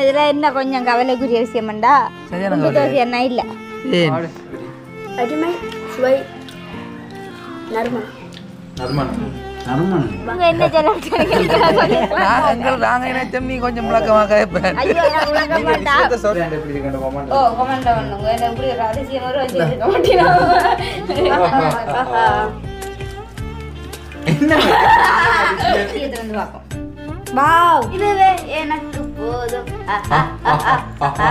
இதுல என்ன கொஞ்சம் கவலைக்குரிய விஷயம்டா சரியான குண்டு தோசை என்ன இல்ல ஏன் அருமை சுவை நறுமணம் நறுமணம் இவங்க என்ன சொல்ல நான் எங்கள் நாங்கள் நினைச்சோம் நீ கொஞ்சம் முழக்கமாக கேட்பேன் ஐயோ நான் விளக்க மாட்டா சொல்றேன் எப்படி இருக்குன்னு comment ஓ கமெண்ட் பண்ணுங்க என்ன இப்படி ஒரு அதிசயம் ஒரு வச்சு இருக்க மாட்டேன் வந்து பார்ப்போம் வாவ் இதுவே எனக்கு போதும் ஆஹா, ஆஹா, ஆஹா.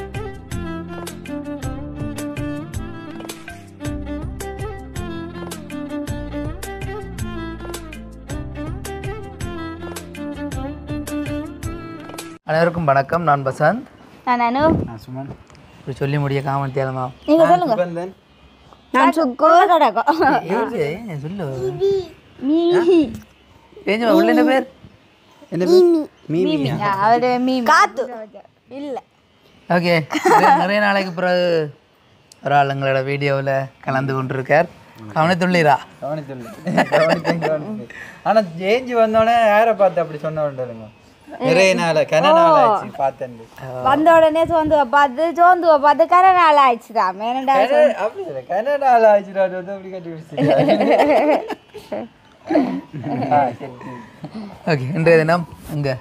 அனைவருக்கும் வணக்கம் நான் பசந்த் நான் அனு நான் சுமன் இப்படி சொல்லி முடிய காமன் தேலமா நீங்க சொல்லுங்க சுகந்தன் நான் சுக்கு கடக்கும் சொல்லு மீமி ஏஞ்சு உள்ள என்ன பேர் என்ன பேர் மீமி அவரு மீமி காத்து இல்ல ஓகே நிறைய நாளைக்கு பிறகு ஒரு ஆள் எங்களோட வீடியோவில் கலந்து கொண்டிருக்கார் கவனித்துள்ளீரா கவனித்துல கவனித்தேன் கவனித்தேன் ஆனா ஜேஞ்சி வந்தோடனே யாரை பார்த்து அப்படி சொன்ன உண்டுங்க நிறைய நாள் கன நாள் ஆச்சு பார்த்தேன் வந்த உடனே சோந்துவ பார்த்து சோந்துவ பார்த்து கரை நாள் ஆயிடுச்சு தான் மேனடா கன- அப்படி இல்லை கன நாள் ஆச்சு நான் வந்து அப்படி கட்டி பிடிச்சிருக்கேன் ஆ, சரி, சரி. ஓகே இன்றைய தினம் இங்கே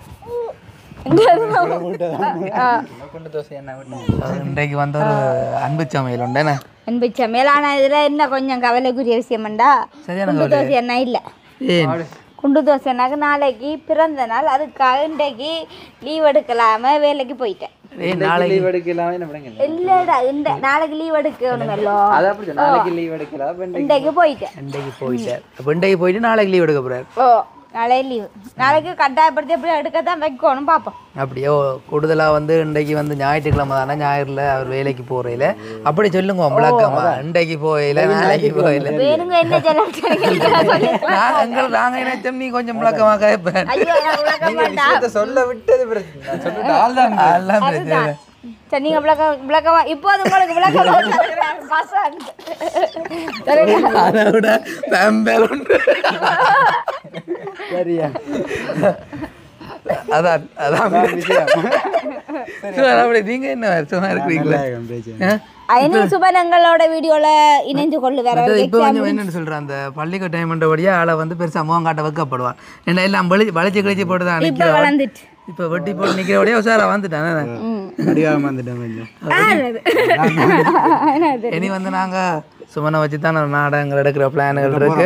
குண்டு தோசை என்ன விட்டு இன்றைக்கு வந்த ஒரு அன்பு சமையல் உண்டேண்ணே அன்புச்ச மேலான இதுல என்ன கொஞ்சம் கவலைக்குரிய விஷயம்டா சரியான குண்டு தோசை என்ன இல்ல ஏன் குண்டு தோசைனாக்க நாளைக்கு பிறந்த நாள் அதுக்காக இன்றைக்கு லீவ் எடுக்கலாம வேலைக்கு போயிட்டேன் ஏய் நாளைக்கு லீவ் எடுக்கலாமே என்ன பண்ணுங்க இல்லடா இந்த நாளைக்கு லீவ் எடுக்கணுமல்லோ அது அப்படி சொன்னா, நாளைக்கு லீவ் எடுக்கலாம் அப்ப இன்றைக்கு இன்றைக்கு போயிட்டேன் இன்றைக்கு போயிட்டார் அப்போ இன்றைக்கு போயிட்டு நாளைக்கு லீவ் எடுக்க போகிறார் ஓ நாளைக்கு லீவு நாளைக்கு கட்டாயப்படுத்தி எப்படி எடுக்கத்தான் வைக்கணும் பார்ப்போம் அப்படியோ கூடுதலாக வந்து இன்றைக்கு வந்து ஞாயிற்றுக்கிழமை தானே ஞாயிறில் அவர் வேலைக்கு போகையில் அப்படி சொல்லுங்க விளக்கமா இன்றைக்கு போகையில் நாளைக்கு போகையில் வேணுங்க என்ன சொல்ல நான் எங்கள் நாங்கள் நினைச்சோம் நீ கொஞ்சம் விளக்கமாக கேட்பேன் ஐயோ நான் விளக்க மாட்டா விஷயத்த சொல்ல விட்டது பிரச்சனை நான் சொல்லிட்டு ஆள் தான் அதெல்லாம் பிரச்சனை இல்லை. சரி நீங்க விளக்க விளக்கமா இப்போது உங்களுக்கு விளக்கமா சொல்றேன். பசங்க. சரிங்களா? அதை விட பெம்பல் உண்டு சரியா அதான் அதான் விஷயம் சும்மா அப்படி நீங்க என்ன சும்மா இருக்கிறீங்களா ஆ? ஐநூ சுபனங்களோட வீடியோல இணைந்து கொள்ளு வேற அடுத்தது இப்போ கொஞ்சம் என்னன்னு சொல்றேன் அந்த பள்ளிக்கு டைம் பண்ணுறபடியா ஆளை வந்து பெருசா முகம் காட்ட வைக்கப்படுவான் ஏன்னா எல்லாம் வலி வளைச்சு கழிச்சு போட்டு தான் இப்ப நிற்கிறவன் வளர்ந்துட்டு இப்போ வெட்டி போட்டு நிற்கிறபடியா உஷாரா வந்துட்டான் அடிவாக வந்துட்டேன் கொஞ்சம் என்னது? இனி வந்து நாங்க சுமனை வச்சு தான் நாடகங்கள் எடுக்கிற பிளான்கள் இருக்கு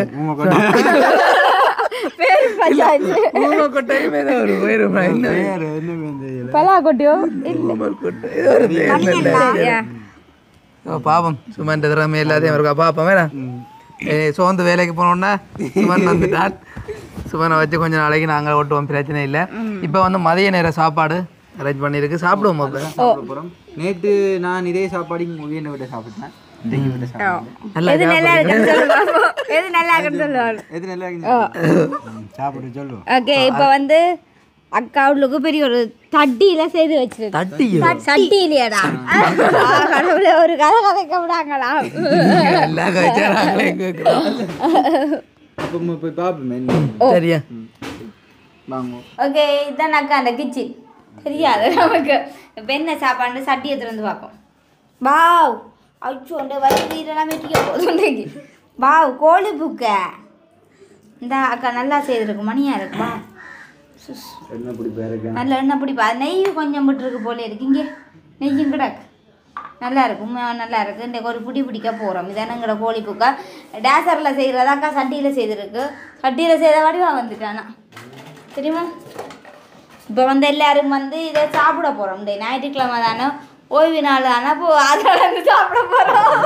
பேரு பஞ்சாயத்து ஊமை கொட்டையுமே தான் ஒரு போயிரும் என்ன பலா கொட்டியோ ஊமை கொட்டை ஏதோ ஒரு பேர்ல இல்லை. ஓ, பாவம் சுமன் திறமை எல்லாத்தையும் இருக்கா பாப்போம் வேணா ஏய், சோர்ந்து வேலைக்கு போனோன்னா சுமன் வந்துட்டான் சுமனை வச்சு கொஞ்ச நாளைக்கு நாங்கள் ஓட்டுவோம் பிரச்சனை இல்லை இப்போ வந்து மதிய நேர சாப்பாடு அரேஞ்ச் பண்ணியிருக்கு சாப்பிடுவோம் அப்போ போகிறோம் நேற்று நான் இதே சாப்பாடு இங்கே உயர்ந்த விட்ட சாப்பிட்டேன் இன்றைக்கு விட்ட சாப்பிட்டேன் நல்லா எது நல்லா இருக்குன்னு சொல்லு பாப்போம். எது நல்லா இருக்குன்னு சொல்லுவாங்க எது நல்லா இருக்குன்னு சாப்பிட்டு சொல்லுவோம் ஓகே இப்போ வந்து அக்கா அவளுக்கு பெரிய ஒரு தட்டியில செய்து வச்சிருக்கு தட்டியோ சட்டி இல்லையாடா கடவுளே ஒரு கதை கதைக்க விடாங்களா எல்லா கட்சியாங்களே கேட்குறோம் அப்போ நம்ம போய் பார்ப்போமே என்ன சரியா வாங்குவோம் ஓகே இதான் அக்கா அந்த கிச்சன் தெரியாது நமக்கு இப்போ என்ன சாப்பாடு சட்டி எடுத்துட்டு வந்து பார்ப்போம் வாவ் அச்சோ அந்த வயிறு இதெல்லாம் வெட்டிக்க போதும் இன்றைக்கு வாவ் கோழி புக்க இந்த அக்கா நல்லா செய்திருக்கு மணியா இருக்கு வா என்ன பிடிப்பா இருக்கேன் நல்ல எண்ணெய் பிடிப்பா நெய் கொஞ்சம் விட்டுருக்கு போல இருக்கு இங்கே நெய்யும் கிடக்கு நல்லா இருக்கும் உண்மையா நல்லா இருக்கு இன்றைக்கு ஒரு பிடி பிடிக்க போகிறோம் இதான எங்களோட கோழி புக்கா டேசரில் செய்கிறதாக்கா சட்டியில் செய்திருக்கு சட்டியில் செய்த வடிவா வந்துட்டானா தெரியுமா இப்போ வந்து எல்லாரும் வந்து இதை சாப்பிட போகிறோம் இந்த ஞாயிற்றுக்கிழமை தானே ஓய்வு நாள் தானே அப்போ அதோட வந்து சாப்பிட போகிறோம்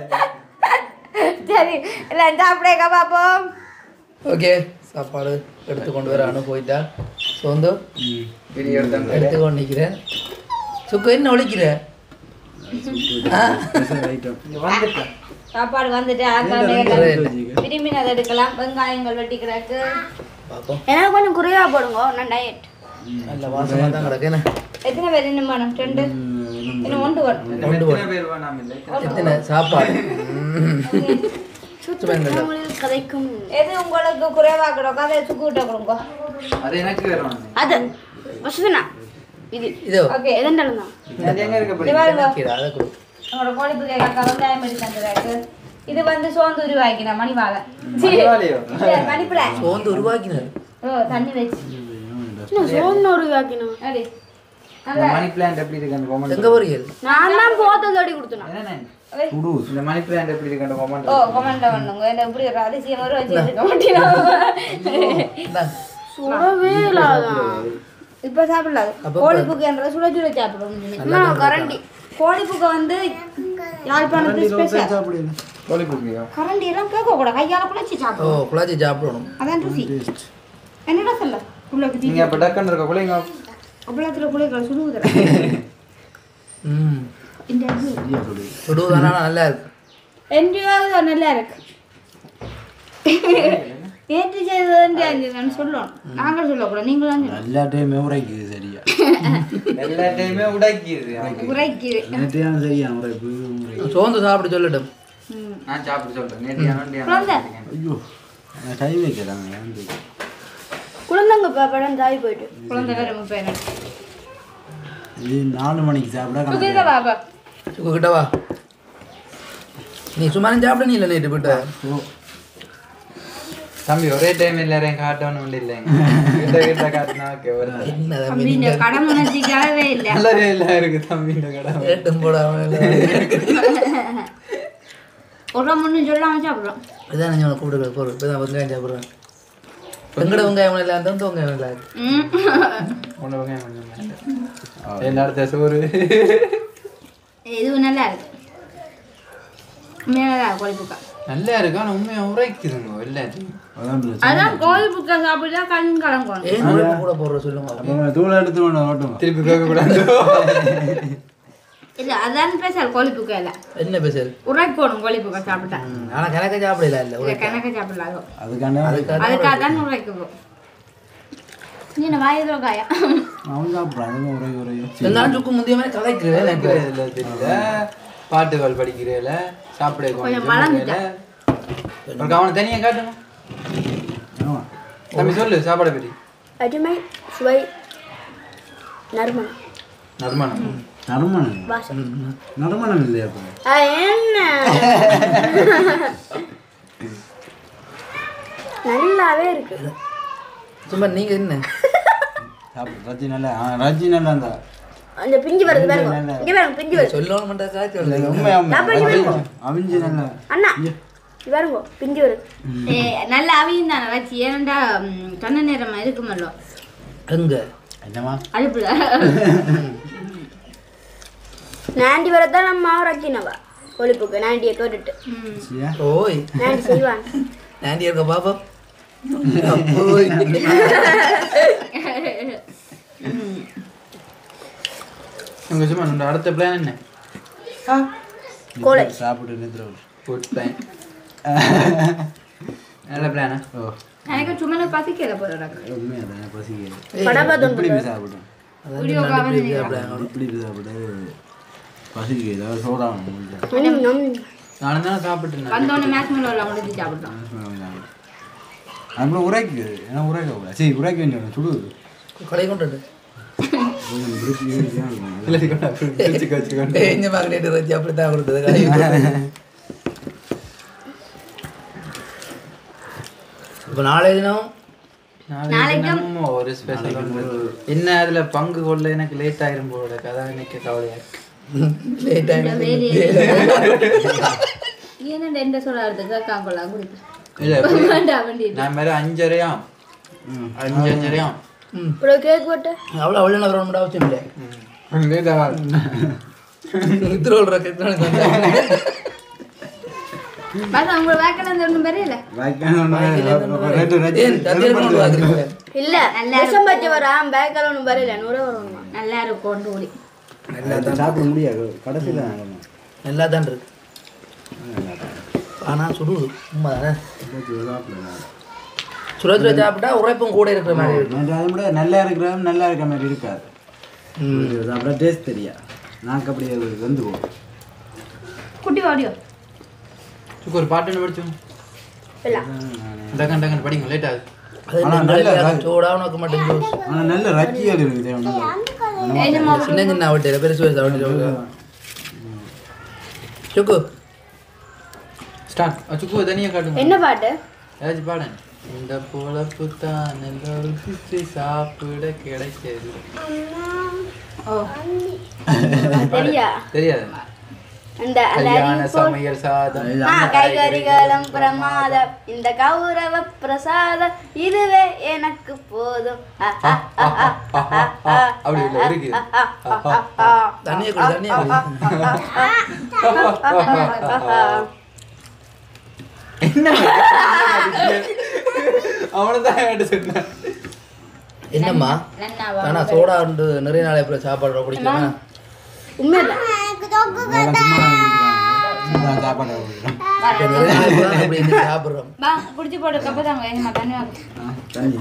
சரி எல்லாம் சாப்பிடேக்கா பார்ப்போம் ஓகே சாப்பாடு எடுத்து கொண்டு வர அனு போயிட்டா சோந்து வீடியோ எடுத்தாங்க எடுத்து கொண்டு நிற்கிறேன் சுக்கு என்ன ஒழிக்கிற ஆ? ஐட்டம் இங்கே வந்துட்டேன் சாப்பாடு வந்துட்டு அக்கா திரும்பி அதை எடுக்கலாம் வெங்காயங்கள் வெட்டி கிடக்கு பார்ப்போம் எனக்கு கொஞ்சம் குறைவா போடுங்க நான் டயட் நல்ல வாசமாக தான் கிடக்கு என்ன எத்தனை பேர் இன்னும் வேணும் ரெண்டு இன்னும் ஒன்று வேணும் எத்தனை பேர் வேணாம் இல்லை எத்தனை சாப்பாடு ம். சும்மா இந்த கதைக்கும் எது உங்களுக்கு குறைவா கிடக்கும் அதை சுக்கு விட்ட கொடுங்க அது எனக்கு வேணும் அது வசுவினா இது இதோ ஓகே எதண்டாலும் தான் அது எங்க இருக்க இது பாருங்க கீரை, அதை கொடு உங்களோட கோழிப்பு கேட்க வெங்காயம் எடுத்து தந்துறாரு இது வந்து சோந்து உருவாக்கின மணிவாலை மணிவாலையோ? மணிப்புல சோந்து உருவாக்கினார் ஓ தண்ணி வச்சு இன்னும் சோன்னு ஒரு காக்கினோம் அடி இந்த மணி பிளான்ட் எப்படி இருக்கு அந்த comment எங்க போறீங்க நான் தான் போத்த தோடி கொடுத்தேன் என்னண்ணே? ஓய். இந்த மணி பிளான்ட் எப்படி இருக்கு அந்த comment ஓ கமெண்ட்ல பண்ணுங்க என்ன இப்படி ஒரு அதிசயம் ஒரு வச்சு இருக்க மாட்டீங்க இந்தாங்க. சுடவே இல்லாதான் இப்ப சாப்பிடலாம் கோழிப்புக்குன்ற சுட சுட சாப்பிடணும் அம்மா கரண்டி கோழிப்புக்கு வந்து யாழ்ப்பாணத்து ஸ்பெஷல் கோழி குக்கியோ கரண்டி எல்லாம் கேட்க கூட கையால குழச்சி ஓ சாப்பிடும் குழாச்சி சாப்பிடணும் அதான் ருசி என்னடா சொல்ல உள்ளக்கு நீங்க அப்ப டக்குன்னு இருக்க குழைங்க அவ்வளோத்துல குளிக்கிற சுடுவுதுற ம் இந்த இது சுடுவதானா நல்லா இருக்கு என்ஜிஓ நல்லா இருக்கு நேற்று செய்தது நான் சொல்லணும் நாங்கள் சொல்லக்கூடாது நீங்களும் சொல்லணும். எல்லா டைமே உரைக்குது சரியா எல்லா டைமே உடைக்கிது உரைக்குது நேற்றையான சரியா உரைப்பு உரை சோந்து சாப்பிட சொல்லட்டும் நான் சாப்பிட்டு சொல்றேன் நேற்று ஏன்னா குழந்தை ஐயோ கை வைக்கிறாங்க வந்து குழந்தைங்க ப- படம் தாய் போயிட்டு குழந்தை வேற முப்பது இது நாலு மணிக்கு சாப்பிட கணக்கு. புதியதா பாபா சுக்கு கிட்ட வா நீ சும்மா சாப்பிட நீ இல்லை நைட்டு போயிட்ட ஓ, தம்பி ஒரே டைம் எல்லாரையும் காட்டணும் ஒன்றும் இல்லைங்க கிட்ட கிட்ட காட்டினா ஓகே ஒரு என்ன தம்பி தம்பி இந்த கடன் உணர்ச்சிக்காகவே இல்லை நல்லாவே இல்லை இருக்கு தம்பி இந்த கடை கேட்டும் போட ஒரு முன்னு சொல்லாம சாப்பிடுறோம் இதான் நான் உனக்கு கூப்பிடுற பொருள் இப்போ தான் வெங்காயம் சாப்பிட்றேன் வெங்கட வெங்காயம் இல்லை அந்த வந்து வெங்காயம் இல்லை ம். ஒன்று வெங்காயம் கொஞ்சம் மேல. எல்லாத்த சோறு இது நல்லா இருக்கு மேலதான் கோழிப்புக்கா நல்லா இருக்கு ஆனால் உண்மையா உரைக்குதுங்க எல்லாத்தையும் அதான் பிரச்சனை. அதான் கோழிப்புக்கா சாப்பிட்டா கண் கலங்கணும் ஏன் உழைப்பு கூட போடுற சொல்லுங்க அப்ப தூளை எடுத்து கொண்டு ஓட்டும் திருப்பி கேட்கக்கூடாது இல்ல அதான் ஸ்பெஷல் கோழிப்புக்கா இல்ல என்ன பேசல் உரைக்கணும் கோழிப்புக்கா சாப்பிட்டா ஆனால் கணக்க சாப்பிடல இல்லை இதை உழைக்க கணக்கு சாப்பிடலாம் அதுக்கான அதுக்காக தான் உரைக்குவோம் நீ என்ன வாயுதோ காயா அவன் சாப்பிட்றான் அதுவும் உரை உரையும் எல்லாரும் சுக்கு முந்திய மாதிரி கலைக்கிறேன் எனக்கு இதுல தெரியல பாட்டுகள் படிக்கிறேல சாப்பிட கொஞ்சம் மலர்ந்துட்டா. ஒரு கவனம் தனியாக காட்டுங்க ஆமா தம்பி சொல்லு சாப்பாடை பற்றி அருமை சுவை நறுமணம் நறுமணம் நறுமணம் வாசம் நறுமணம் இல்லையா அப்போ ஆ, என்ன நல்லாவே இருக்கு சும்மா நீங்கள் என்ன சாப்பிடு ரஜி நல்லா ஆ ரஜி நல்லா இருந்தா அந்த பிஞ்சு வருது பாருங்க இங்க பாருங்க பிஞ்சு வருது சொல்லணும் மாட்டா காய்ச்சி இல்லை, உண்மை உண்மை அவிஞ்சு நல்லா அண்ணா இங்க பாருங்க பிஞ்சு வருது ஏ, நல்ல அவியும் தானே வச்சு ஏனண்டா ம், கண்ண நேரம் இருக்குமல்லோ எங்க என்னம்மா அடுப்புல நாண்டி வரதான் நம்ம ரக்கினவா ஒழிப்புக்கு நாண்டியை கேட்டுட்டு ம். சரியா ஓய் நாண்டி செய்வான் ஆண்டி இருக்க பாப்பா ஓய் உங்க சும்மா உன்னோட அடுத்த பிளான் என்ன கோலை. சாப்பிட்டு நிறுத்துறோம் குட் பிளான் நல்ல பிளானா ஓ எனக்கு சும்மா பசிக்கல போறடா உண்மையா தான் பசிக்க படம் பார்த்து இப்படி போய் சாப்பிடும் வீடியோ கால் இப்படி போய் சாப்பிட்டு பசிக்க ஏதாவது சோடாகணும் நானும் தானே சாப்பிட்டு வந்தோடனே மேட்ச் மேல முடிஞ்சு சாப்பிட்டோம் அப்புறம் உரைக்கு ஏன்னா உரைக்க கூடாது சரி உரைக்க வேண்டிய சுடுது கடை கொண்டு கொஞ்சம் விருப்பி இருக்கும் வச்சுக்கோ இந்த மகனேட்டு வச்சு அப்படித்தான் கொடுத்தது கடை இப்போ நாளை தினம் நாளைக்கு தினமும் ஒரு ஸ்பெஷல் என்ன அதுல பங்கு கொள்ள எனக்கு லேட் ஆயிரும் போல கதை எனக்கு கவலையா இருக்கு லேட் ஆகிடும் ஏன்னா எந்த சொல்றதுக்கு காக்கொள்ளா குடிப்பு இல்ல எப்படி- வேண்டாம் வேண்டி நான் மாதிரி அஞ்சரையாம் அஞ்சு அஞ்சரையாம் இவ்வளோ கேக் போட்டு அவ்வளோ அவ்வளோ நான் வரணும் அவசியம் இல்லை லேட்டாக திருவள்ளுவர் கத்தினாலும் பார்த்தா உங்களை வேக்கல அந்த ஒன்றும் பெரியல ஏன் தத்தியில் கொண்டு வாங்குறீங்க இல்ல விஷம் பச்சை வரான் பேக்கால ஒன்றும் வரல நூறு வரணுமா நல்லா இருக்கும் டோலி சாப்பிட முடியாது கடைசியில் நல்லா தான் இருக்கு ஆனால் சுடுது உண்மை தானே சுட சுட சாப்பிட்டா உரைப்பும் கூட இருக்கிற மாதிரி இருக்கு அதை விட நல்லா இருக்கிற நல்லா இருக்கிற மாதிரி இருக்காது சாப்பிட டேஸ்ட் தெரியா நாக்கு அப்படியே வெந்து போகும் குட்டி வாடியோ சுக்கு ஒரு பாட்டு ஒன்று படிச்சோம் இல்ல டக்கன் டக்கன் படிங்க லேட் ஆகுது அது ஆனா நல்ல நல்ல சூடாக உனக்கு மட்டும் ஜூஸ் ஆனால் நல்ல ரக்கியல் இருக்குது சின்ன சின்ன வட்டியில் பெருசு பெருசு வட்டியில் சுக்கு ஸ்டார்ட் சுக்கு தனியாக காட்டுங்க என்ன பாட்டு ஏதாச்சும் பாடு இந்த பொழப்பு தான் எல்லோரும் சுற்றி சாப்பிட கிடைச்சது தெரியா தெரியாது அந்த அந்த கல்யாண அறிவு போல் சமையல் சாதம் ஆ, கைகறிகளும் பிரமாதம் இந்த கௌரவ பிரசாதம் இதுவே எனக்கு போதும் ஆ, ஆ, ஆ, ஆ, ஆ, ஆ, ஆ, அப்படி இல்லை இருக்கு ஆ, ஆ, ஆ, ஆ. தண்ணியை குடி தண்ணியை குடி என்ன அவனை தான் என்கிட்ட சொன்னான் என்னம்மா நன்னாவா ஆனா சோடா உண்டு நிறைய நாள் அப்புறம் சாப்பாடு பிடிக்கல உண்மையில நான் சாப்பாடு கொடுக்குறேன். நிறைய நாள் அப்புறம் அப்படி இருந்து சாப்பிடுறோம் வா குடிச்சு போட்டு கப்ப தாங்க ஏமா தண்ணி வாங்க ஆ, தண்ணியா?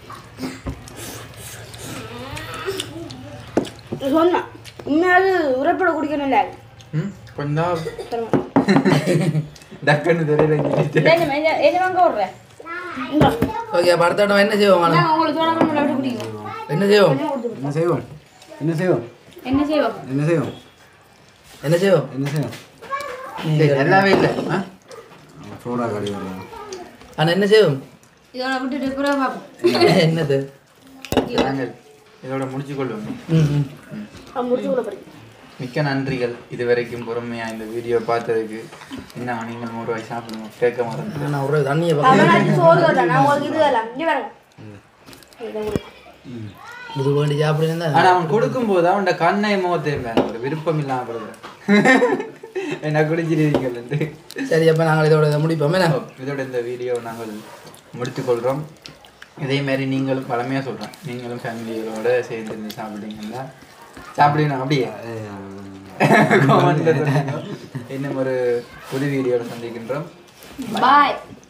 சொன்னான் உண்மையாவது உரைப்பட குடிக்கணும்ல ம் கொஞ்சம் டக்குன்னு தெரியல இங்கிலீஷ் என்ன வாங்க விடுறேன் ஓகே அப்ப அடுத்த இடம் என்ன செய்வோம் ஆனா? நான் உங்களுக்கு சோழ பண்ண விட்டு குடிங்க என்ன செய்வோம் என்ன செய்வோம் என்ன செய்வோம் என்ன செய்வோம் என்ன செய்வோம் என்ன செய்வோம் என்ன செய்வோம் எல்லாமே இல்லை ஆ சோடா கடி வருவோம் ஆனா என்ன செய்வோம் இதோட விட்டுட்டு கூட பார்ப்போம் என்னது நாங்கள் இதோட முடிச்சு கொள்வோம் ம், ம். முடிச்சு கூட படிக்கும் மிக்க நன்றிகள் இதுவரைக்கும் பொறுமையாக இந்த வீடியோ பார்த்ததுக்கு என்ன நீங்கள் நூறு ரூபாய் சாப்பிடுங்க கேட்க மறந்து நான் ஒரு தண்ணியை பார்க்க அவனாச்சும் சோறு தரேன் நான் உங்களுக்கு இது எல்லாம் இங்கே வரேன் இதை கொடு. இது வேண்டி சாப்பிடுங்க ஆனா அவன் கொடுக்கும்போது அவன் கண்ணை முகத்தையும் ஒரு விருப்பம் இல்லாம கொடுக்குறேன் என்ன குடிச்சிருவீங்கள்ட்டு சரி அப்ப நாங்கள் இதோட இதை முடிப்போம் என்ன இதோட இந்த வீடியோ நாங்கள் முடித்துக்கொள்கிறோம் இதே மாதிரி நீங்களும் பழமையாக சொல்கிறேன் நீங்களும் ஃபேமிலியோட சேர்ந்து இருந்து சாப்பிட்டீங்கன்னா சாப்பிடுங்க அப்படியே கமெண்ட்ல சொல்லுங்க இன்னும் ஒரு புது வீடியோவில் சந்திக்கின்றோம் பாய்